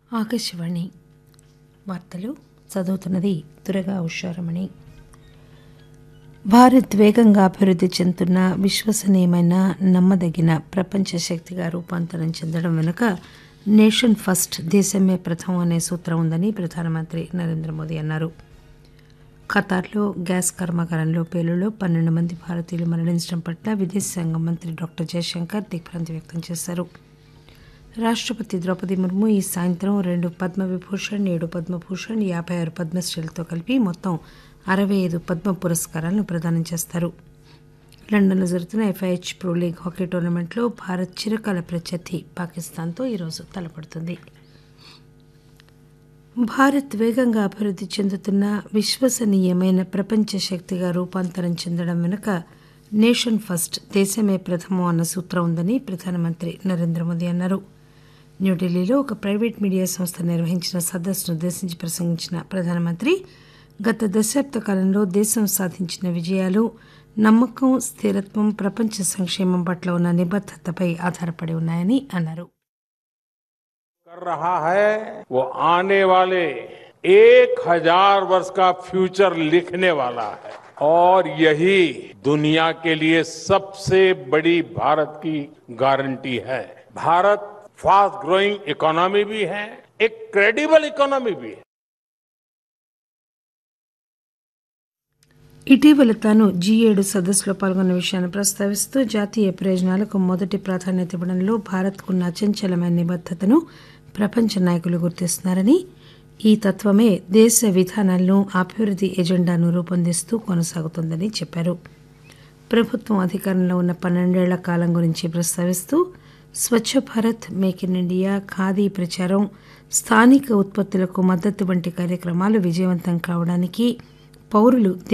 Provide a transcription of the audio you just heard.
ఆకాశవాణి వార్తలు చదువుతున్నది దురగా ఉషారమణి భారత్ వేగంగా అభివృద్ధి చెందుతున్న విశ్వసనీయమైన నమ్మదగిన ప్రపంచ శక్తిగా రూపాంతరం చెందడం వెనుక నేషన్ ఫస్ట్ దేశమే ప్రథమం అనే సూత్రం ఉందని ప్రధానమంత్రి నరేంద్ర మోదీ అన్నారు ఖతార్లో గ్యాస్ కర్మాగారంలో పేలులో పన్నెండు మంది భారతీయులు మరణించడం పట్ల విదేశాంగ మంత్రి డాక్టర్ జయశంకర్ దిగ్భ్రాంతి వ్యక్తం చేశారు రాష్టపతి ద్రౌపది ముర్ము ఈ సాయంత్రం రెండు పద్మవిభూషణ్ ఏడు పద్మభూషణ్ యాభై ఆరు పద్మశ్రీలతో కలిపి మొత్తం అరవై ఐదు పద్మ పురస్కారాలను ప్రదానం చేస్తారు లండన్లో జరుగుతున్న ఎఫ్ఐహెచ్ ప్రో లీగ్ హాకీ టోర్నమెంట్లో భారత్ చిరకాల ప్రత్యర్థి పాకిస్తాన్తో ఈరోజు తలపడుతుంది భారత్ వేగంగా అభివృద్ధి చెందుతున్న విశ్వసనీయమైన ప్రపంచ శక్తిగా రూపాంతరం చెందడం వెనుక నేషన్ ఫస్ట్ దేశమే ప్రథమం అన్న సూత్రం ఉందని ప్రధానమంత్రి నరేంద్ర మోదీ అన్నారు న్యూఢిల్లీలో ఒక ప్రైవేట్ మీడియా సంస్థ నిర్వహించిన సదస్సును ఉద్దేశించి ప్రసంగించిన ప్రధానమంత్రి గత దశాబ్ద కాలంలో దేశం సాధించిన విజయాలు నమ్మకం స్థిరత్వం ప్రపంచ సంక్షేమం పట్ల ఉన్న నిబద్దతపై ఆధారపడి ఉన్నాయని అన్నారు कर रहा है वो आने वाले एक हजार वर्ष का फ्यूचर लिखने वाला है और यही दुनिया के लिए सबसे बड़ी भारत की गारंटी है भारत फास्ट ग्रोइंग इकोनॉमी भी है एक क्रेडिबल इकोनॉमी भी है ఇటీవల తాను జీ ఏడు సదస్సులో పాల్గొన్న విషయాన్ని ప్రస్తావిస్తూ జాతీయ ప్రయోజనాలకు మొదటి ప్రాధాన్యత ఇవ్వడంలో భారత్కున్న అచంచలమైన నిబద్దతను ప్రపంచ నాయకులు గుర్తిస్తున్నారని ఈ తత్వమే దేశ విధానాలను అభివృద్ధి ఎజెండాను రూపొందిస్తూ కొనసాగుతోందని చెప్పారు ప్రభుత్వం అధికారంలో ఉన్న పన్నెండేళ్ల కాలం గురించి ప్రస్తావిస్తూ Swachh Bharat make in India khadi ప్రచారం స్థానిక ఉత్పత్తులకు మద్దతు వంటి కార్యక్రమాలు విజయవంతం కావడానికి పౌరులు